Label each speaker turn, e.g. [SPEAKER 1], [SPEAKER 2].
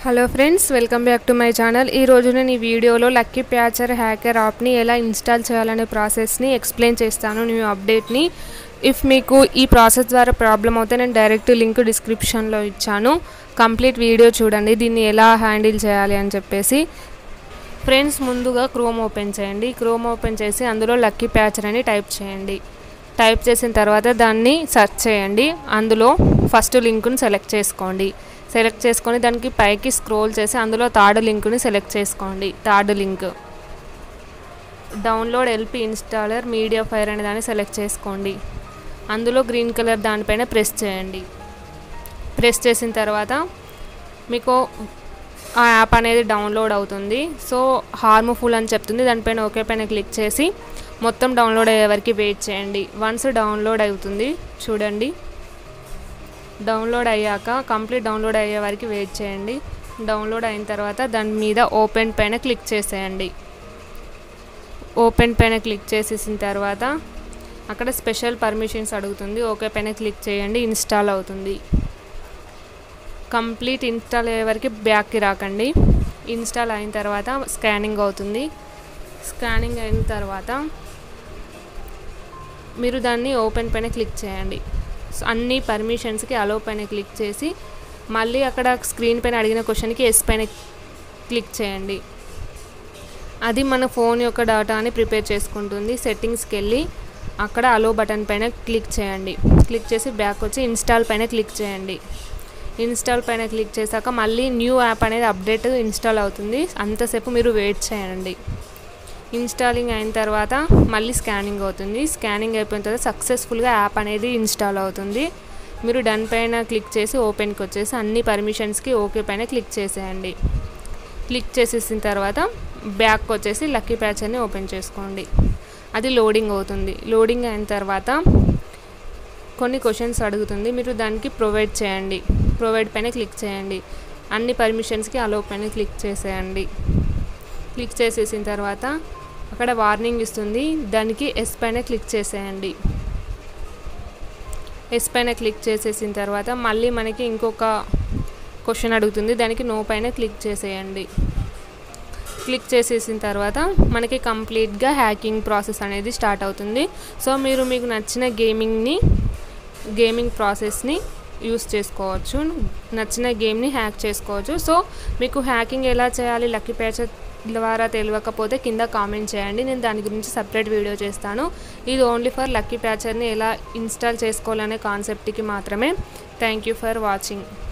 [SPEAKER 1] hello friends welcome back to my channel ఈ రోజు నేను ఈ వీడియోలో లక్కీ ప్యాచర్ హ్యాకర్ యాప్ని ఎలా ఇన్స్టాల్ చేయాలనే ప్రాసెస్ని ఎక్స్ప్లెయిన్ చేస్తాను న్యూ అప్డేట్ని ఇఫ్ మీకు ఈ ప్రాసెస్ ద్వారా ప్రాబ్లం అవుతే నేను డైరెక్ట్ లింక్ డిస్క్రిప్షన్లో ఇచ్చాను కంప్లీట్ వీడియో చూడండి దీన్ని ఎలా హ్యాండిల్ చేయాలి అని చెప్పేసి ఫ్రెండ్స్ ముందుగా క్రోమ్ ఓపెన్ చేయండి క్రోమ్ ఓపెన్ చేసి అందులో లక్కీ ప్యాచర్ అని టైప్ చేయండి టైప్ చేసిన తర్వాత దాన్ని సెర్చ్ చేయండి అందులో ఫస్ట్ లింక్ని సెలెక్ట్ చేసుకోండి సెలెక్ట్ చేసుకొని దానికి పైకి స్క్రోల్ చేసి అందులో థర్డ్ లింక్ని సెలెక్ట్ చేసుకోండి third link download LP installer MediaFire అనే దాన్ని సెలెక్ట్ చేసుకోండి అందులో గ్రీన్ కలర్ దానిపైన ప్రెస్ చేయండి ప్రెస్ చేసిన తర్వాత మీకు ఆ యాప్ అనేది డౌన్లోడ్ అవుతుంది సో హార్మ్ఫుల్ అని చెప్తుంది దానిపైన ఓకే పైన క్లిక్ చేసి మొత్తం డౌన్లోడ్ అయ్యే వరకు వెయిట్ చేయండి వన్స్ డౌన్లోడ్ అవుతుంది చూడండి డౌన్లోడ్ అయ్యాక కంప్లీట్ డౌన్లోడ్ అయ్యే వరకు వెయిట్ చేయండి డౌన్లోడ్ అయిన తర్వాత దాని మీద ఓపెన్ పైన క్లిక్ చేసేయండి ఓపెన్ పైన క్లిక్ చేసేసిన తర్వాత అక్కడ స్పెషల్ పర్మిషన్స్ అడుగుతుంది ఓకే పైన క్లిక్ చేయండి ఇన్స్టాల్ అవుతుంది కంప్లీట్ ఇన్స్టాల్ అయ్యే వరకు బ్యాక్కి రాకండి ఇన్స్టాల్ అయిన తర్వాత స్కానింగ్ అవుతుంది స్కానింగ్ అయిన తర్వాత మీరు దాన్ని ఓపెన్ పైన క్లిక్ చేయండి అన్ని పర్మిషన్స్కి అలో పైన క్లిక్ చేసి మళ్ళీ అక్కడ స్క్రీన్ పైన అడిగిన క్వశ్చన్కి ఎస్ పైన క్లిక్ చేయండి అది మన ఫోన్ యొక్క డేటాని ప్రిపేర్ చేసుకుంటుంది సెట్టింగ్స్కి వెళ్ళి అక్కడ అలో బటన్ పైన క్లిక్ చేయండి క్లిక్ చేసి బ్యాక్ వచ్చి ఇన్స్టాల్ పైన క్లిక్ చేయండి ఇన్స్టాల్ పైన క్లిక్ చేశాక మళ్ళీ న్యూ యాప్ అనేది అప్డేట్ ఇన్స్టాల్ అవుతుంది అంతసేపు మీరు వెయిట్ చేయండి ఇన్స్టాలింగ్ అయిన తర్వాత మళ్ళీ స్కానింగ్ అవుతుంది స్కానింగ్ అయిపోయిన తర్వాత సక్సెస్ఫుల్గా యాప్ అనేది ఇన్స్టాల్ అవుతుంది మీరు డన్ పైన క్లిక్ చేసి ఓపెన్కి వచ్చేసి అన్ని పర్మిషన్స్కి ఓకే పైన క్లిక్ చేసేయండి క్లిక్ చేసేసిన తర్వాత బ్యాక్ వచ్చేసి లక్కీ ప్యాచర్ని ఓపెన్ చేసుకోండి అది లోడింగ్ అవుతుంది లోడింగ్ అయిన తర్వాత కొన్ని క్వశ్చన్స్ అడుగుతుంది మీరు దానికి ప్రొవైడ్ చేయండి ప్రొవైడ్ పైన క్లిక్ చేయండి అన్ని పర్మిషన్స్కి అలో పైన క్లిక్ చేసేయండి క్లిక్ చేసేసిన తర్వాత అక్కడ వార్నింగ్ ఇస్తుంది దానికి ఎస్ పైన క్లిక్ చేసేయండి ఎస్ పైన క్లిక్ చేసేసిన తర్వాత మళ్ళీ మనకి ఇంకొక క్వశ్చన్ అడుగుతుంది దానికి నో పైన క్లిక్ చేసేయండి క్లిక్ చేసేసిన తర్వాత మనకి కంప్లీట్గా హ్యాకింగ్ ప్రాసెస్ అనేది స్టార్ట్ అవుతుంది సో మీరు మీకు నచ్చిన గేమింగ్ని గేమింగ్ ప్రాసెస్ని యూస్ చేసుకోవచ్చు నచ్చిన గేమ్ని హ్యాక్ చేసుకోవచ్చు సో మీకు హ్యాకింగ్ ఎలా చేయాలి లక్కీ ప్యాచర్ ద్వారా తెలియకపోతే కింద కామెంట్ చేయండి నేను దాని గురించి సపరేట్ వీడియో చేస్తాను ఇది ఓన్లీ ఫర్ లక్కీ ప్యాచర్ని ఎలా ఇన్స్టాల్ చేసుకోవాలనే కాన్సెప్ట్కి మాత్రమే థ్యాంక్ యూ ఫర్ వాచింగ్